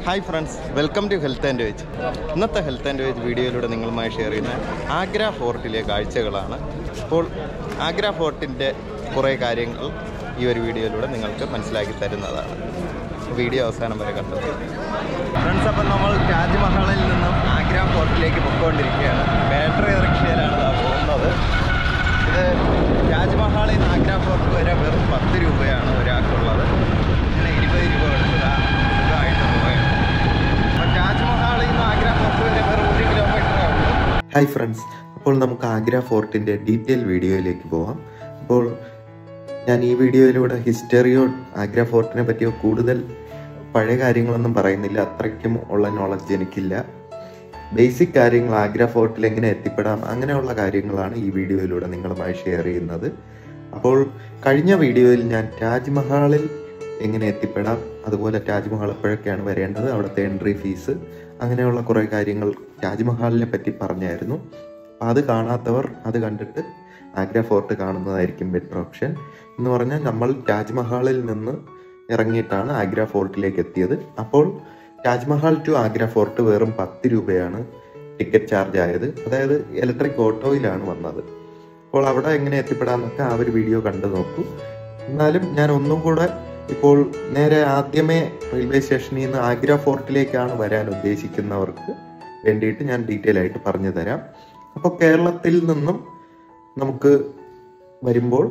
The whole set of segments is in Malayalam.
Hi friends welcome to health and wage ഇന്നത്തെ ഹെൽത്ത് ആൻഡ് വേജ് വീഡിയോയിലൂടെ നിങ്ങളുമായി ഷെയർ ചെയ്യുന്ന ആഗ്ര ഫോർട്ടിലെ കാഴ്ചകളാണ് അപ്പോൾ ആഗ്ര ഫോർട്ടിൻ്റെ കുറേ കാര്യങ്ങൾ ഈ ഒരു വീഡിയോയിലൂടെ നിങ്ങൾക്ക് മനസ്സിലാക്കി തരുന്നതാണ് വീഡിയോ അവസാനം വരെ കണ്ടത് ഫ്രണ്ട്സ് അപ്പം നമ്മൾ താജ്മഹലിൽ നിന്നും ആഗ്ര ഫോർട്ടിലേക്ക് പൊയ്ക്കൊണ്ടിരിക്കുകയാണ് ബാറ്ററി റിക്ഷയിലാണ് ഇതാ പോകുന്നത് ഇത് താജ്മഹലിൽ നിന്ന് ആഗ്ര ഫോർട്ട് വരെ വെറും പത്ത് രൂപയാണ് ഒരാൾക്കുള്ളത് പിന്നെ ഇരുപത് രൂപ കൊടുത്തതാ സുഖമായിട്ട് പോവുകയാണ് അപ്പോൾ താജ്മഹലിൽ നിന്ന് ആഗ്ര ഫോർട്ട് വരെ വെറും ഒരു കിലോമീറ്ററേ ഉള്ളൂ ഹായ് ഫ്രണ്ട്സ് അപ്പോൾ നമുക്ക് ആഗ്ര ഫോർട്ടിൻ്റെ ഡീറ്റെയിൽ വീഡിയോയിലേക്ക് പോവാം അപ്പോൾ ഞാൻ ഈ വീഡിയോയിലൂടെ ഹിസ്റ്ററിയോ ആഗ്ര ഫോർട്ടിനെ പറ്റിയോ കൂടുതൽ പഴയ കാര്യങ്ങളൊന്നും പറയുന്നില്ല അത്രയ്ക്കും ഉള്ള നോളജ് എനിക്കില്ല ബേസിക് കാര്യങ്ങൾ ആഗ്ര ഫോർട്ടിൽ എങ്ങനെ എത്തിപ്പെടാം അങ്ങനെയുള്ള കാര്യങ്ങളാണ് ഈ വീഡിയോയിലൂടെ നിങ്ങളുമായി ഷെയർ ചെയ്യുന്നത് അപ്പോൾ കഴിഞ്ഞ വീഡിയോയിൽ ഞാൻ താജ്മഹാളിൽ എങ്ങനെ എത്തിപ്പെടാം അതുപോലെ താജ്മഹൽ എപ്പോഴൊക്കെയാണ് വരേണ്ടത് അവിടുത്തെ എൻട്രി ഫീസ് അങ്ങനെയുള്ള കുറേ കാര്യങ്ങൾ താജ്മഹാളിനെ പറ്റി പറഞ്ഞായിരുന്നു അപ്പം അത് കാണാത്തവർ അത് കണ്ടിട്ട് ആഗ്ര ഫോർട്ട് കാണുന്നതായിരിക്കും ബെറ്റർ ഓപ്ഷൻ എന്ന് പറഞ്ഞാൽ നമ്മൾ താജ്മഹാളിൽ നിന്ന് ഇറങ്ങിയിട്ടാണ് ആഗ്ര ഫോർട്ടിലേക്ക് എത്തിയത് അപ്പോൾ താജ്മഹൽ ടു ആഗ്ര ഫോർട്ട് വെറും പത്ത് രൂപയാണ് ടിക്കറ്റ് ചാർജ് ആയത് അതായത് ഇലക്ട്രിക് ഓട്ടോയിലാണ് വന്നത് അപ്പോൾ അവിടെ എങ്ങനെ എത്തിപ്പെടാമെന്നൊക്കെ ആ ഒരു വീഡിയോ കണ്ടു നോക്കൂ എന്നാലും ഞാൻ ഒന്നും കൂടെ ഇപ്പോൾ നേരെ ആദ്യമേ റെയിൽവേ സ്റ്റേഷനിൽ നിന്ന് ആഗ്ര ഫോർട്ടിലേക്കാണ് വരാൻ ഉദ്ദേശിക്കുന്നവർക്ക് വേണ്ടിയിട്ട് ഞാൻ ഡീറ്റെയിൽ ആയിട്ട് പറഞ്ഞു തരാം അപ്പോൾ കേരളത്തിൽ നിന്നും നമുക്ക് വരുമ്പോൾ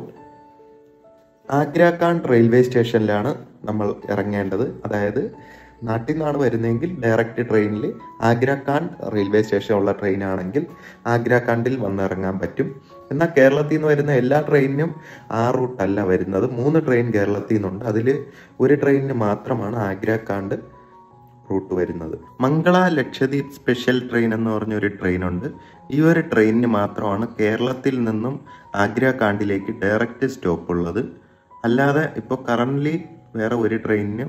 ആഗ്രാകാണ്ട് റെയിൽവേ സ്റ്റേഷനിലാണ് നമ്മൾ ഇറങ്ങേണ്ടത് അതായത് നാട്ടിൽ നിന്നാണ് വരുന്നതെങ്കിൽ ഡയറക്റ്റ് ട്രെയിനിൽ ആഗ്രാകാണ്ട് റെയിൽവേ സ്റ്റേഷൻ ഉള്ള ട്രെയിൻ ആണെങ്കിൽ ആഗ്രാകാണ്ടിൽ വന്നിറങ്ങാൻ പറ്റും എന്നാൽ കേരളത്തിൽ നിന്ന് വരുന്ന എല്ലാ ട്രെയിനിനും ആ റൂട്ടല്ല വരുന്നത് മൂന്ന് ട്രെയിൻ കേരളത്തിൽ നിന്നുണ്ട് അതിൽ ഒരു ട്രെയിനിന് മാത്രമാണ് ആഗ്രാകാണ്ട് റൂട്ട് വരുന്നത് മംഗള ലക്ഷദ്വീപ് സ്പെഷ്യൽ ട്രെയിൻ എന്ന് പറഞ്ഞ ഒരു ട്രെയിൻ ഉണ്ട് ഈ ഒരു ട്രെയിനിന് മാത്രമാണ് കേരളത്തിൽ നിന്നും ആഗ്രാകാണ്ടിലേക്ക് ഡയറക്റ്റ് സ്റ്റോപ്പ് ഉള്ളത് അല്ലാതെ ഇപ്പോൾ കറൻ്റ്ലി വേറെ ഒരു ട്രെയിനിനും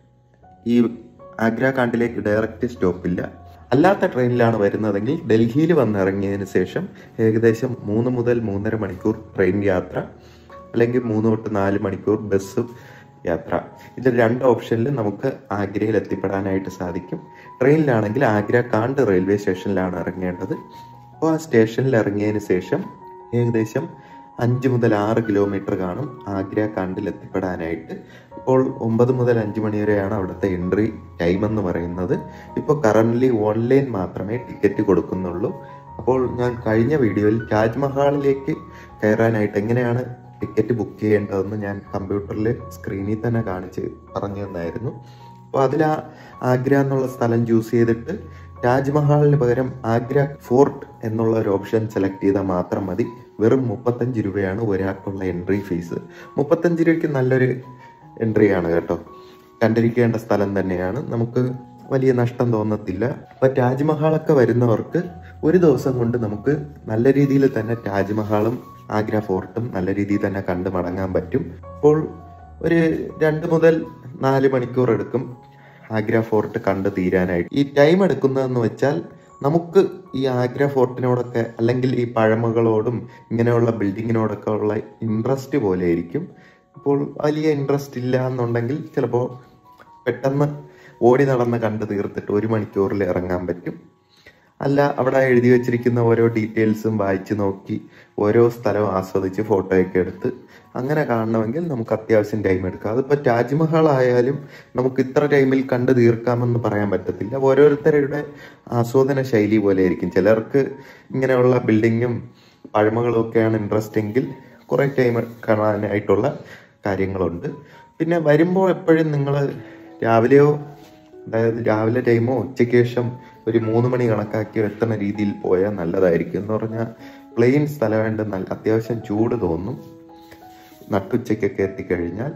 ഈ ആഗ്രാകാണ്ടിലേക്ക് ഡയറക്റ്റ് സ്റ്റോപ്പില്ല അല്ലാത്ത ട്രെയിനിലാണ് വരുന്നതെങ്കിൽ ഡൽഹിയിൽ വന്നിറങ്ങിയതിന് ശേഷം ഏകദേശം മൂന്ന് മുതൽ മൂന്നര മണിക്കൂർ ട്രെയിൻ യാത്ര അല്ലെങ്കിൽ മൂന്ന് തൊട്ട് നാല് മണിക്കൂർ ബസ് യാത്ര ഇത് രണ്ട് ഓപ്ഷനിൽ നമുക്ക് ആഗ്രയിൽ എത്തിപ്പെടാനായിട്ട് സാധിക്കും ട്രെയിനിലാണെങ്കിൽ ആഗ്ര കാണ്ട് റെയിൽവേ സ്റ്റേഷനിലാണ് ഇറങ്ങേണ്ടത് അപ്പോൾ ആ സ്റ്റേഷനിൽ ഇറങ്ങിയതിന് ശേഷം ഏകദേശം അഞ്ച് മുതൽ ആറ് കിലോമീറ്റർ കാണും ആഗ്ര കാണ്ടിൽ എത്തിപ്പെടാനായിട്ട് ഇപ്പോൾ ഒമ്പത് മുതൽ അഞ്ച് മണി വരെയാണ് അവിടുത്തെ എൻട്രി ടൈം എന്ന് പറയുന്നത് ഇപ്പോൾ കറൻ്റ്ലി ഓൺലൈൻ മാത്രമേ ടിക്കറ്റ് കൊടുക്കുന്നുള്ളൂ അപ്പോൾ ഞാൻ കഴിഞ്ഞ വീഡിയോയിൽ താജ്മഹാളിലേക്ക് കയറാനായിട്ട് എങ്ങനെയാണ് ടിക്കറ്റ് ബുക്ക് ചെയ്യേണ്ടതെന്ന് ഞാൻ കമ്പ്യൂട്ടറിൽ സ്ക്രീനിൽ തന്നെ കാണിച്ച് പറഞ്ഞു തന്നായിരുന്നു അപ്പോൾ അതിൽ ആ ആഗ്ര എന്നുള്ള സ്ഥലം ചൂസ് ചെയ്തിട്ട് താജ്മഹാളിന് പകരം ആഗ്ര ഫോർട്ട് എന്നുള്ള ഒരു ഓപ്ഷൻ സെലക്ട് ചെയ്താൽ മാത്രം മതി വെറും മുപ്പത്തഞ്ച് രൂപയാണ് ഒരാൾക്കുള്ള എൻട്രി ഫീസ് മുപ്പത്തഞ്ച് രൂപയ്ക്ക് നല്ലൊരു എൻട്രി ആണ് കേട്ടോ കണ്ടിരിക്കേണ്ട സ്ഥലം തന്നെയാണ് നമുക്ക് വലിയ നഷ്ടം തോന്നത്തില്ല അപ്പൊ താജ്മഹാളൊക്കെ വരുന്നവർക്ക് ഒരു ദിവസം കൊണ്ട് നമുക്ക് നല്ല രീതിയിൽ തന്നെ താജ്മഹാളും ആഗ്ര ഫോർട്ടും നല്ല രീതിയിൽ തന്നെ കണ്ടു മടങ്ങാൻ പറ്റും അപ്പോൾ ഒരു രണ്ട് മുതൽ നാല് മണിക്കൂർ എടുക്കും ആഗ്ര ഫോർട്ട് കണ്ടു തീരാനായിട്ട് ഈ ടൈം എടുക്കുന്നതെന്ന് വെച്ചാൽ നമുക്ക് ഈ ആഗ്ര ഫോർട്ടിനോടൊക്കെ അല്ലെങ്കിൽ ഈ പഴമകളോടും ഇങ്ങനെയുള്ള ബിൽഡിങ്ങിനോടൊക്കെ ഉള്ള ഇൻട്രസ്റ്റ് പോലെ ആയിരിക്കും ഇപ്പോൾ വലിയ ഇൻട്രസ്റ്റ് ഇല്ല എന്നുണ്ടെങ്കിൽ ചിലപ്പോൾ പെട്ടെന്ന് ഓടി നടന്ന് കണ്ടു തീർത്തിട്ട് ഒരു മണിക്കൂറിൽ ഇറങ്ങാൻ പറ്റും അല്ല അവിടെ എഴുതി വെച്ചിരിക്കുന്ന ഓരോ ഡീറ്റെയിൽസും വായിച്ച് നോക്കി ഓരോ സ്ഥലവും ആസ്വദിച്ച് ഫോട്ടോയൊക്കെ എടുത്ത് അങ്ങനെ കാണണമെങ്കിൽ നമുക്ക് അത്യാവശ്യം ടൈം എടുക്കാം അതിപ്പോൾ താജ്മഹൽ ആയാലും നമുക്ക് ഇത്ര ടൈമിൽ കണ്ടു തീർക്കാമെന്ന് പറയാൻ പറ്റത്തില്ല ഓരോരുത്തരുടെ ആസ്വാദന ശൈലി പോലെ ആയിരിക്കും ചിലർക്ക് ഇങ്ങനെയുള്ള ബിൽഡിങ്ങും പഴമകളും ഒക്കെയാണ് ഇൻട്രസ്റ്റ് എങ്കിൽ കുറേ ടൈം കാണാനായിട്ടുള്ള കാര്യങ്ങളുണ്ട് പിന്നെ വരുമ്പോൾ എപ്പോഴും നിങ്ങൾ രാവിലെയോ അതായത് രാവിലെ ടൈമോ ഉച്ചയ്ക്ക് ശേഷം ഒരു മൂന്ന് മണി കണക്കാക്കി എത്തുന്ന രീതിയിൽ പോയാൽ നല്ലതായിരിക്കും എന്ന് പറഞ്ഞാൽ പ്ലെയിൻ സ്ഥലമായിട്ട് നല്ല അത്യാവശ്യം ചൂട് തോന്നും നട്ടുച്ചയ്ക്കൊക്കെ എത്തിക്കഴിഞ്ഞാൽ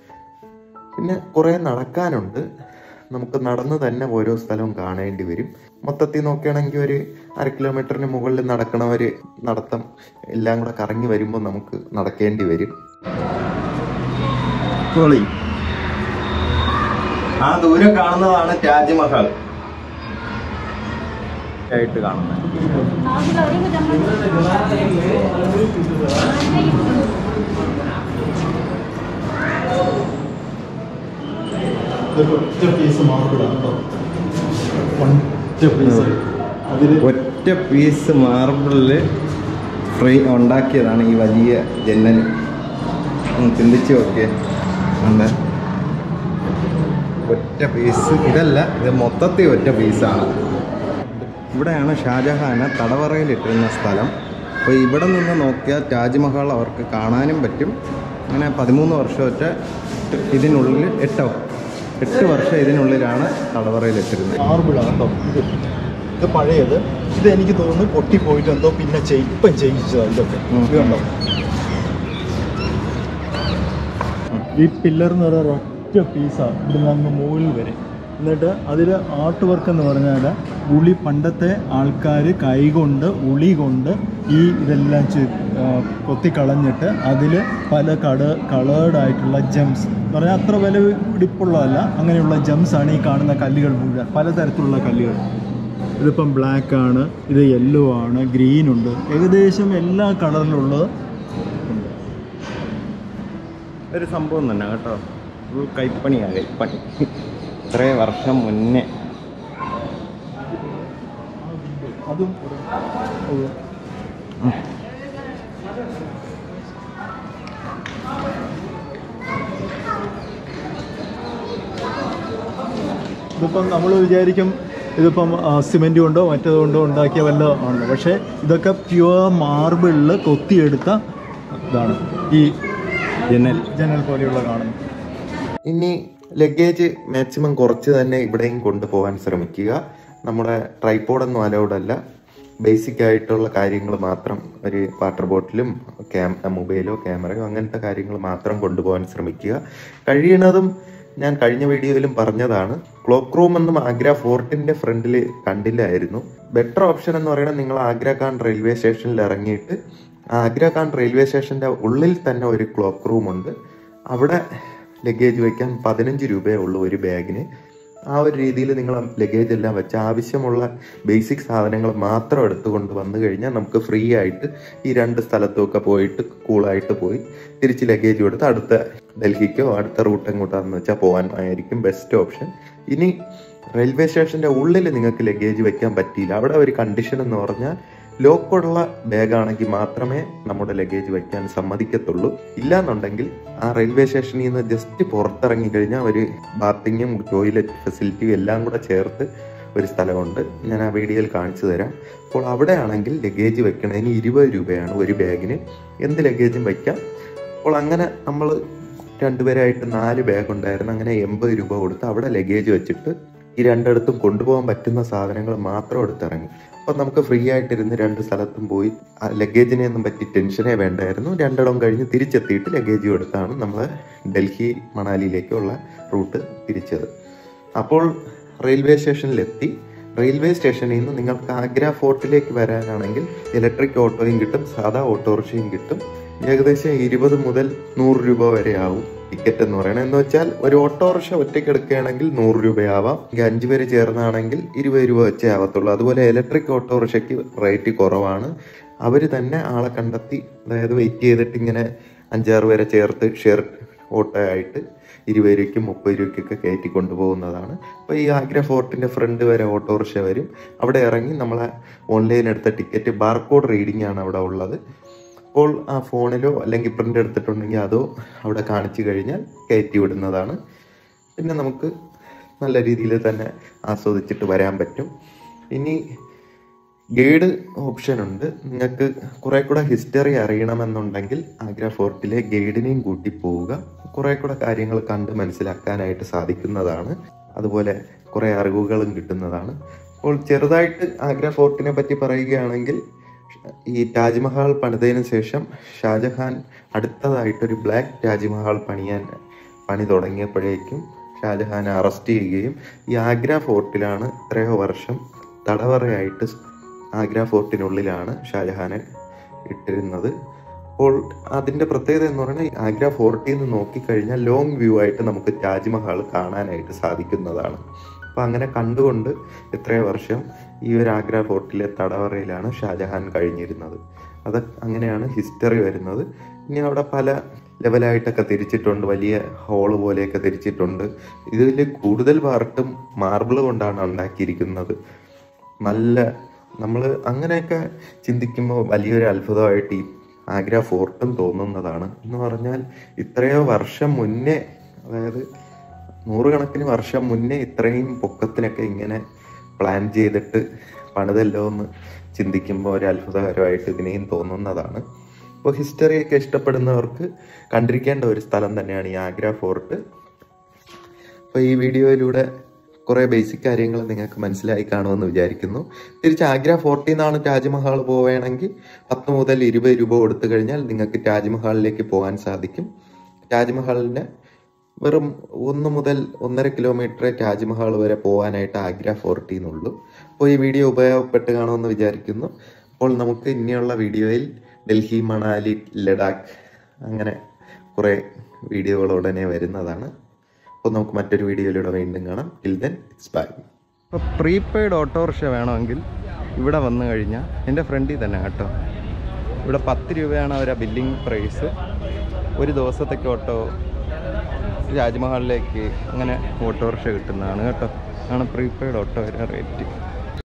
പിന്നെ കുറേ നടക്കാനുണ്ട് നമുക്ക് നടന്ന് തന്നെ ഓരോ സ്ഥലവും കാണേണ്ടി വരും മൊത്തത്തിൽ നോക്കുകയാണെങ്കിൽ ഒരു അര കിലോമീറ്ററിന് മുകളിൽ നടക്കണവർ നടത്തം എല്ലാം കൂടെ കറങ്ങി വരുമ്പോൾ നമുക്ക് നടക്കേണ്ടി വരും പൊളി ആ ദൂരെ കാണുന്നതാണ് താജ്മഹൽ ആയിട്ട് കാണുന്നത് ഒറ്റ പീസ് മാത്രം ഒറ്റ പീസ് അതിൽ ഒറ്റ പീസ് മാർബിളിൽ ഫ്രീ ഉണ്ടാക്കിയതാണ് ഈ വലിയ ജന്നൽ ഒന്ന് ചിന്തിച്ച് നോക്കിയേ ഉണ്ട് ഒറ്റ പീസ് ഇതല്ല ഇത് മൊത്തത്തിൽ ഒറ്റ പീസാണ് ഇവിടെയാണ് ഷാജഹാന് തടവറയിലിട്ടിരുന്ന സ്ഥലം അപ്പോൾ ഇവിടെ നിന്ന് നോക്കിയാൽ താജ്മഹൽ അവർക്ക് കാണാനും പറ്റും അങ്ങനെ പതിമൂന്ന് വർഷമൊറ്റ ഇതിനുള്ളിൽ എട്ടോ എട്ട് വർഷം ഇതിനുള്ളിലാണ് തടവറയിലിട്ടിരുന്നത് മാർബിളാണ് കേട്ടോ ഇത് ഇത് പഴയത് ഇത് എനിക്ക് തോന്നുന്നു പൊട്ടിപ്പോയിട്ട് എന്തോ പിന്നെ ചെയ് ഇപ്പം ചെയ്യിച്ചതാണ് ഇതൊക്കെ ഉം. ഇത് കണ്ടോ ഈ പില്ലർ എന്ന് പറയുന്ന ഒറ്റ പീസാണ് ഇവിടുന്ന് അങ്ങ് മുകളിൽ വരെ എന്നിട്ട് അതിൽ ആർട്ട് വർക്ക് എന്ന് പറഞ്ഞാൽ ഉളി പണ്ടത്തെ ആൾക്കാർ കൈകൊണ്ട് ഉളി കൊണ്ട് ഈ ഇതെല്ലാം ചെ- ആ, കൊത്തിക്കളഞ്ഞിട്ട് അതിൽ പല കട കളേർഡ് ആയിട്ടുള്ള ജംസ് എന്ന് പറഞ്ഞാൽ അത്ര വില പിടിപ്പുള്ളതല്ല അങ്ങനെയുള്ള ജംസ് ആണ് ഈ കാണുന്ന കല്ലുകൾ മുഴുവൻ പലതരത്തിലുള്ള കല്ലുകൾ ഇതിപ്പം ബ്ലാക്ക് ആണ് ഇത് യെല്ലോ ആണ് ഗ്രീൻ ഉണ്ട് ഏകദേശം എല്ലാ കളറിലുള്ളത് ഒരു സംഭവം തന്നെ കേട്ടോ ഫുൾ കൈപ്പണിയാ കൈപ്പണി ഇത്രേ വർഷം മുന്നേ അതും ഒരു- ഒരു ഇതിപ്പം നമ്മൾ വിചാരിക്കും ഇതിപ്പം സിമെൻ്റ് കൊണ്ടോ മറ്റേത് കൊണ്ടോ ഉണ്ടാക്കിയ വല്ല ആണ് പക്ഷേ ഇതൊക്കെ പ്യുവർ മാർബിളിൽ കൊത്തിയെടുത്ത ഇതാണ് ഈ ജനൽ ജനൽ പോലെയുള്ള കാണുന്നത് ഇനി ലഗേജ് മാക്സിമം കുറച്ച് തന്നെ ഇവിടെയും കൊണ്ടുപോകാൻ ശ്രമിക്കുക നമ്മുടെ ട്രൈപ്പോഡൊന്നും അലൗഡ് അല്ല ബേസിക് ആയിട്ടുള്ള കാര്യങ്ങൾ മാത്രം ഒരു വാട്ടർ ബോട്ടിലും ക്യാം മൊബൈലോ ക്യാമറയോ അങ്ങനത്തെ കാര്യങ്ങൾ മാത്രം കൊണ്ടുപോകാൻ ശ്രമിക്കുക കഴിയണതും ഞാൻ കഴിഞ്ഞ വീഡിയോയിലും പറഞ്ഞതാണ് ക്ലോക്ക് റൂം എന്നും ആഗ്ര ഫോർട്ടിന്റെ ഫ്രണ്ടിൽ കണ്ടില്ലായിരുന്നു ബെറ്റർ ഓപ്ഷൻ എന്ന് പറയുന്നത് നിങ്ങൾ ആഗ്ര ഖാൻ റെയിൽവേ സ്റ്റേഷനിൽ ഇറങ്ങിയിട്ട് ആഗ്ര ഖാൻ റെയിൽവേ സ്റ്റേഷന്റെ ഉള്ളിൽ തന്നെ ഒരു ക്ലോക്ക് റൂം ഉണ്ട് അവിടെ ലഗേജ് വയ്ക്കാൻ പതിനഞ്ച് രൂപയേ ഉള്ളൂ ഒരു ബാഗിന് ആ ഒരു രീതിയിൽ നിങ്ങൾ ലഗേജ് എല്ലാം വെച്ച് ആവശ്യമുള്ള ബേസിക് സാധനങ്ങൾ മാത്രം എടുത്തുകൊണ്ട് വന്നു കഴിഞ്ഞാൽ നമുക്ക് ഫ്രീ ആയിട്ട് ഈ രണ്ട് സ്ഥലത്തുമൊക്കെ പോയിട്ട് കൂളായിട്ട് പോയി തിരിച്ച് ലഗേജ് കൊടുത്ത് അടുത്ത ഡൽഹിക്കോ അടുത്ത റൂട്ട് എങ്ങോട്ടാന്ന് വെച്ചാൽ പോകാൻ ആയിരിക്കും ബെസ്റ്റ് ഓപ്ഷൻ ഇനി റെയിൽവേ സ്റ്റേഷന്റെ ഉള്ളിൽ നിങ്ങൾക്ക് ലഗേജ് വെക്കാൻ പറ്റിയില്ല അവിടെ ഒരു കണ്ടീഷൻ എന്ന് പറഞ്ഞാൽ ലോക്കുള്ള ബാഗാണെങ്കിൽ മാത്രമേ നമ്മുടെ ലഗേജ് വയ്ക്കാൻ സമ്മതിക്കത്തുള്ളൂ ഇല്ലാന്നുണ്ടെങ്കിൽ ആ റെയിൽവേ സ്റ്റേഷനിൽ നിന്ന് ജസ്റ്റ് പുറത്തിറങ്ങി കഴിഞ്ഞാൽ ഒരു ബാത്തിങ്ങും ടോയ്ലറ്റ് ഫെസിലിറ്റിയും എല്ലാം കൂടെ ചേർത്ത് ഒരു സ്ഥലമുണ്ട് ഞാൻ ആ വീഡിയോയിൽ കാണിച്ചു തരാം അപ്പോൾ അവിടെ ആണെങ്കിൽ ലഗേജ് വെക്കണതിന് ഇരുപത് രൂപയാണ് ഒരു ബാഗിന് എന്ത് ലഗേജും വയ്ക്കാം അപ്പോൾ അങ്ങനെ നമ്മൾ രണ്ടുപേരായിട്ട് നാല് ബാഗ് ഉണ്ടായിരുന്നു അങ്ങനെ എൺപത് രൂപ കൊടുത്ത് അവിടെ ലഗേജ് വെച്ചിട്ട് ഈ രണ്ടിടത്തും കൊണ്ടുപോകാൻ പറ്റുന്ന സാധനങ്ങൾ മാത്രം എടുത്തിറങ്ങി അപ്പം നമുക്ക് ഫ്രീ ആയിട്ടിരുന്ന് രണ്ട് സ്ഥലത്തും പോയി ആ ലഗേജിനെ ഒന്നും പറ്റി ടെൻഷനേ വേണ്ടായിരുന്നു രണ്ടിടം കഴിഞ്ഞ് തിരിച്ചെത്തിയിട്ട് ലഗേജും എടുത്താണ് നമ്മൾ ഡൽഹി മണാലിയിലേക്കുള്ള റൂട്ട് തിരിച്ചത് അപ്പോൾ റെയിൽവേ സ്റ്റേഷനിലെത്തി റെയിൽവേ സ്റ്റേഷനിൽ നിന്ന് നിങ്ങൾക്ക് ആഗ്ര ഫോർട്ടിലേക്ക് വരാനാണെങ്കിൽ ഇലക്ട്രിക് ഓട്ടോയും കിട്ടും സാധാ ഓട്ടോറിക്ഷയും കിട്ടും ഏകദേശം ഇരുപത് മുതൽ നൂറ് രൂപ വരെ ആവും ടിക്കറ്റ് എന്ന് പറയുന്നത് എന്ന് വെച്ചാൽ ഒരു ഓട്ടോറിക്ഷ ഒറ്റയ്ക്ക് എടുക്കുകയാണെങ്കിൽ നൂറ് രൂപയാവാം ഇനി അഞ്ച് പേര് ചേർന്നാണെങ്കിൽ ഇരുപത് രൂപ വെച്ചേ ആവത്തുള്ളൂ അതുപോലെ ഇലക്ട്രിക് ഓട്ടോറിക്ഷയ്ക്ക് റേറ്റ് കുറവാണ് അവർ തന്നെ ആളെ കണ്ടെത്തി അതായത് വെയിറ്റ് ചെയ്തിട്ട് ഇങ്ങനെ അഞ്ചാറ് പേരെ ചേർത്ത് ഷെയർ ഓട്ടോ ആയിട്ട് ഇരുപത് രൂപയ്ക്കും മുപ്പത് രൂപയ്ക്കൊക്കെ കയറ്റി കൊണ്ടുപോകുന്നതാണ് അപ്പോൾ ഈ ആഗ്ര ഫോർട്ടിൻ്റെ ഫ്രണ്ട് വരെ ഓട്ടോറിക്ഷ വരും അവിടെ ഇറങ്ങി നമ്മളെ ഓൺലൈൻ എടുത്ത ടിക്കറ്റ് ബാർകോഡ് റീഡിംഗ് ആണ് അവിടെ ഉള്ളത് അപ്പോൾ ആ ഫോണിലോ അല്ലെങ്കിൽ പ്രിൻ്റ് എടുത്തിട്ടുണ്ടെങ്കിൽ അതോ അവിടെ കാണിച്ചു കഴിഞ്ഞാൽ കയറ്റി വിടുന്നതാണ് പിന്നെ നമുക്ക് നല്ല രീതിയിൽ തന്നെ ആസ്വദിച്ചിട്ട് വരാൻ പറ്റും ഇനി ഗൈഡ് ഓപ്ഷൻ ഉണ്ട് നിങ്ങൾക്ക് കുറെ കൂടെ ഹിസ്റ്ററി അറിയണമെന്നുണ്ടെങ്കിൽ ആഗ്ര ഫോർട്ടിലെ ഗൈഡിനെയും കൂട്ടി പോവുക കുറെ കൂടെ കാര്യങ്ങൾ കണ്ട് മനസ്സിലാക്കാനായിട്ട് സാധിക്കുന്നതാണ് അതുപോലെ കുറെ അറിവുകളും കിട്ടുന്നതാണ് അപ്പോൾ ചെറുതായിട്ട് ആഗ്ര ഫോർട്ടിനെ പറ്റി പറയുകയാണെങ്കിൽ ഈ താജ്മഹൽ പണിതതിനു ശേഷം ഷാജഹാൻ അടുത്തതായിട്ടൊരു ബ്ലാക്ക് താജ്മഹൽ പണിയാൻ പണി തുടങ്ങിയപ്പോഴേക്കും ഷാജഹാനെ അറസ്റ്റ് ചെയ്യുകയും ഈ ആഗ്ര ഫോർട്ടിലാണ് എത്രയോ വർഷം തടവറയായിട്ട് ആഗ്ര ഫോർട്ടിനുള്ളിലാണ് ഷാജഹാനെ ഇട്ടിരുന്നത് അപ്പോൾ അതിൻ്റെ പ്രത്യേകത എന്ന് പറയുന്നത് ഈ ആഗ്ര ഫോർട്ടിൽ നിന്ന് നോക്കിക്കഴിഞ്ഞാൽ ലോങ് വ്യൂ ആയിട്ട് നമുക്ക് താജ്മഹൽ കാണാനായിട്ട് സാധിക്കുന്നതാണ് അപ്പോൾ അങ്ങനെ കണ്ടുകൊണ്ട് എത്രയോ വർഷം ഈ ഒരു ആഗ്ര ഫോർട്ടിലെ തടവറയിലാണ് ഷാജഹാൻ കഴിഞ്ഞിരുന്നത് അത് അങ്ങനെയാണ് ഹിസ്റ്ററി വരുന്നത് ഇനി അവിടെ പല ലെവലായിട്ടൊക്കെ തിരിച്ചിട്ടുണ്ട് വലിയ ഹോള് പോലെയൊക്കെ തിരിച്ചിട്ടുണ്ട് ഇതിൽ കൂടുതൽ പാർട്ടും മാർബിൾ കൊണ്ടാണ് ഉണ്ടാക്കിയിരിക്കുന്നത് നല്ല നമ്മൾ അങ്ങനെയൊക്കെ ചിന്തിക്കുമ്പോൾ വലിയൊരു അത്ഭുതമായിട്ട് ഈ ആഗ്ര ഫോർട്ടും തോന്നുന്നതാണ് എന്ന് പറഞ്ഞാൽ ഇത്രയോ വർഷം മുന്നേ അതായത് നൂറുകണക്കിന് വർഷം മുന്നേ ഇത്രയും പൊക്കത്തിനൊക്കെ ഇങ്ങനെ പ്ലാൻ ചെയ്തിട്ട് പണിതല്ലോ എന്ന് ചിന്തിക്കുമ്പോൾ ഒരു അത്ഭുതകരമായിട്ട് ഇതിനെയും തോന്നുന്നതാണ് അപ്പോൾ ഹിസ്റ്ററിയൊക്കെ ഇഷ്ടപ്പെടുന്നവർക്ക് കണ്ടിരിക്കേണ്ട ഒരു സ്ഥലം തന്നെയാണ് ഈ ആഗ്ര ഫോർട്ട് അപ്പോൾ ഈ വീഡിയോയിലൂടെ കുറേ ബേസിക് കാര്യങ്ങൾ നിങ്ങൾക്ക് മനസ്സിലായി കാണുമെന്ന് വിചാരിക്കുന്നു തിരിച്ച് ആഗ്ര ഫോർട്ടിൽ നിന്നാണ് താജ്മഹൽ പോവുകയാണെങ്കിൽ പത്ത് മുതൽ ഇരുപത് രൂപ കൊടുത്തു കഴിഞ്ഞാൽ നിങ്ങൾക്ക് താജ്മഹലിലേക്ക് പോകാൻ സാധിക്കും താജ്മഹലിന് വെറും ഒന്ന് മുതൽ ഒന്നര കിലോമീറ്റർ താജ്മഹൽ വരെ പോകാനായിട്ട് ആഗ്ര ഫോർട്ടിൽ നിന്നുള്ളൂ അപ്പോൾ ഈ വീഡിയോ ഉപയോഗപ്പെട്ട് കാണുമെന്ന് വിചാരിക്കുന്നു അപ്പോൾ നമുക്ക് ഇനിയുള്ള വീഡിയോയിൽ ഡൽഹി മണാലി ലഡാക്ക് അങ്ങനെ കുറേ വീഡിയോകൾ ഉടനെ വരുന്നതാണ് അപ്പോൾ നമുക്ക് മറ്റൊരു വീഡിയോയിലൂടെ വീണ്ടും കാണാം ടിൽ ദെൻ ഇറ്റ്സ് ബൈ ഇപ്പോൾ പ്രീപെയ്ഡ് ഓട്ടോറിക്ഷ വേണമെങ്കിൽ ഇവിടെ വന്നു കഴിഞ്ഞാൽ എൻ്റെ ഫ്രണ്ടിൽ തന്നെ കേട്ടോ ഇവിടെ പത്ത് രൂപയാണ് അവരെ ബില്ലിംഗ് പ്രൈസ് ഒരു ദിവസത്തേക്ക് ഓട്ടോ രാജ്മഹലിലേക്ക് അങ്ങനെ ഓട്ടോറിക്ഷ കിട്ടുന്നതാണ് കേട്ടോ ആണ് പ്രീപെയ്ഡ് ഓട്ടോ വരെ റേറ്റ്